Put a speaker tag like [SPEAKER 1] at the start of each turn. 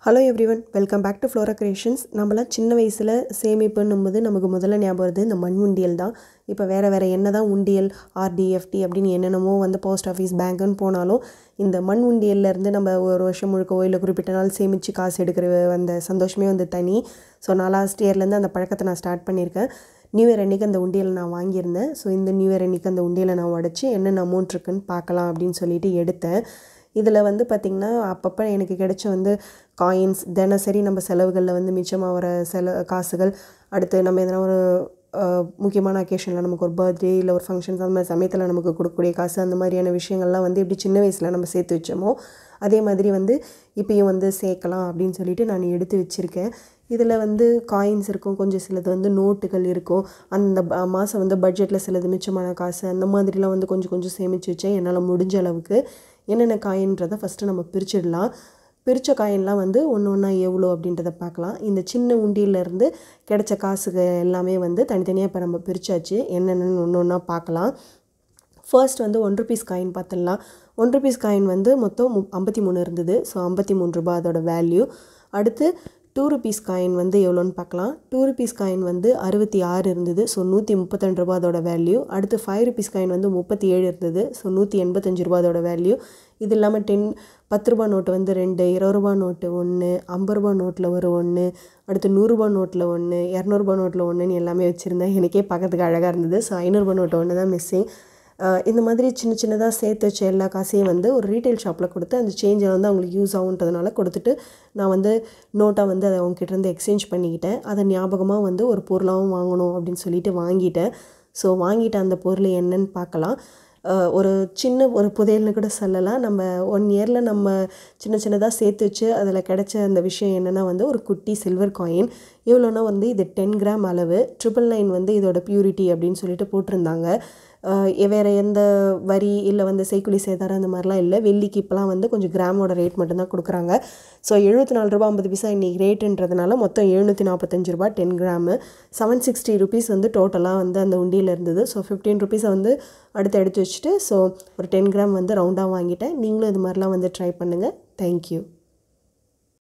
[SPEAKER 1] hello everyone welcome back to Flora creations நம்மளாம் சின்ன வயசில் சேமிப்புன்னும் போது நமக்கு முதல்ல ஞாபகம் வருது இந்த மண் உண்டியல் தான் இப்போ வேறு வேறு என்ன தான் உண்டியல் ஆர்டிஎஃப்டி அப்படின்னு என்னென்னமோ வந்து போஸ்ட் ஆஃபீஸ் பேங்க்குன்னு போனாலும் இந்த மண் உண்டியல்ல இருந்து நம்ம ஒரு வருஷம் முழுக்கவோ இல்லை குறிப்பிட்ட நாள் சேமித்து காசு எடுக்கிற அந்த சந்தோஷமே வந்து தனி ஸோ நான் லாஸ்ட் இயர்லேருந்து அந்த பழக்கத்தை நான் ஸ்டார்ட் பண்ணியிருக்கேன் நியூ இயர் அன்றைக்கி அந்த உண்டியல் நான் வாங்கியிருந்தேன் ஸோ இந்த நியூ இயர் அன்றைக்கி அந்த உண்டியலை நான் உடச்சி என்னென்ன அமௌண்ட் இருக்குன்னு பார்க்கலாம் அப்படின்னு சொல்லிட்டு எடுத்தேன் இதில் வந்து பார்த்திங்கன்னா அப்பப்போ எனக்கு கிடைச்ச வந்து காயின்ஸ் தினசரி நம்ம செலவுகளில் வந்து மிச்சமாக வர செல காசுகள் அடுத்து நம்ம எதனா ஒரு அஹ், முக்கியமான அக்கேஷனில் நமக்கு ஒரு பர்த்டே இல்லை ஒரு ஃபங்க்ஷன்ஸ் அந்த மாதிரி சமயத்தில் நமக்கு கொடுக்கக்கூடிய காசு அந்த மாதிரியான விஷயங்கள்லாம் வந்து எப்படி சின்ன வயசில் நம்ம சேர்த்து வச்சோமோ அதே மாதிரி வந்து இப்பயும் வந்து சேர்க்கலாம் அப்படின்னு சொல்லிட்டு நான் எடுத்து வச்சுருக்கேன் இதில் வந்து காயின்ஸ் இருக்கும் கொஞ்சம் சிலது வந்து நோட்டுகள் இருக்கும் அந்த ப- மாதம் வந்து பட்ஜெட்டில் சிலது மிச்சமான காசு அந்த மாதிரிலாம் வந்து கொஞ்சம் கொஞ்சம் சேமித்து வச்சேன் என்னால் முடிஞ்ச அளவுக்கு என்னென்ன காயின்றதை ஃபஸ்ட்டு நம்ம பிரிச்சிடலாம் பிரித்த காயின்லாம் வந்து ஒன்று ஒன்றா எவ்வளோ அப்படின்றத பார்க்கலாம் இந்த சின்ன உண்டியிலேருந்து கிடைச்ச காசுக எல்லாமே வந்து தனித்தனியாக இப்போ நம்ம பிரித்தாச்சு என்னென்னு ஒன்று ஒன்றா பார்க்கலாம் ஃபர்ஸ்ட் வந்து ஒன் ருபீஸ் காயின் பார்த்துடலாம் ஒன் ருபீஸ் காயின் வந்து மொத்தம் மு ஐம்பத்தி மூணு இருந்தது ஸோ ஐம்பத்தி மூணு ரூபாய் அதோட வேல்யூ அடுத்து டூ ருபீஸ் காயின் வந்து எவ்வளோன்னு பார்க்கலாம் டூ ருபீஸ் காயின் வந்து அறுபத்தி ஆறு இருந்தது ஸோ நூற்றி முப்பத்திரெண்டு ரூபா அதோட வேல்யூ அடுத்து ஃபைவ் ருபீஸ் காயின் வந்து முப்பத்தி ஏழு இருந்தது ஸோ நூற்றி எண்பத்தஞ்சு ரூபா அதோட வேல்யூ இது இல்லாமல் டென் பத்து ரூபா நோட்டு வந்து ரெண்டு இருபது ரூபா நோட்டு ஒன்று ஐம்பது ரூபா நோட்டில் ஒரு ஒன்று அடுத்து நூறுரூபா நோட்டில் ஒன்று இரநூறுபா நோட்டில் ஒன்றுன்னு எல்லாமே வச்சுருந்தேன் எனக்கே பார்க்கறதுக்கு அழகாக இருந்தது ஸோ ஐநூறுரூபா நோட்டு ஒன்று தான் மிஸ்ஸிங் ஆஹ் இந்த மாதிரி சின்ன சின்னதாக சேர்த்து வச்ச எல்லா காசையும் வந்து ஒரு ரீட்டைல் ஷாப்பில் கொடுத்து அந்த சேஞ்சை வந்து அவங்களுக்கு யூஸ் ஆகுன்றதுனால கொடுத்துட்டு நான் வந்து நோட்டாக வந்து அதை அவங்ககிட்ட இருந்து எக்ஸ்சேஞ்ச் பண்ணிக்கிட்டேன் அதை ஞாபகமாக வந்து ஒரு பொருளாகவும் வாங்கணும் அப்படின்னு சொல்லிட்டு வாங்கிட்டேன் ஸோ வாங்கிட்ட அந்த பொருள் என்னன்னு பார்க்கலாம் ஆஹ் ஒரு சின்ன ஒரு புதையல்னு கூட சொல்லலாம் நம்ம ஒன் இயரில் நம்ம சின்ன சின்னதாக சேர்த்து வச்சு அதில் கிடைச்ச அந்த விஷயம் என்னென்னா வந்து ஒரு குட்டி சில்வர் காயின் எவ்வளோனா வந்து இது டென் கிராம் அளவு ட்ரிபிள் நைன் வந்து இதோட பியூரிட்டி அப்படின்னு சொல்லிட்டு போட்டிருந்தாங்க ஆஹ் எ- வேற எந்த வரி இல்லை வந்து செய்குலி சேதாரம் அந்த மாதிரிலாம் இல்லை வெள்ளிக்கு இப்போலாம் வந்து கொஞ்சம் கிராமோட ரேட் மட்டும்தான் கொடுக்குறாங்க ஸோ எழுபத்தி நாலு ரூபா ஐம்பது பைசா இன்றைக்கி ரேட்டுன்றதுனால மொத்தம் எழுநூற்றி நாற்பத்தஞ்சு ரூபா ten gram seven sixty rupees வந்து டோட்டலாக வந்து அந்த உண்டியில் இருந்தது ஸோ ஃபிஃப்டீன் ருபீஸை வந்து அடுத்து எடுத்து வச்சுட்டு ஸோ ஒரு டென் கிராம் வந்து ரவுண்டாக வாங்கிட்டேன் நீங்களும் இது மாதிரிலாம் வந்து ட்ரை பண்ணுங்கள் தேங்க்யூ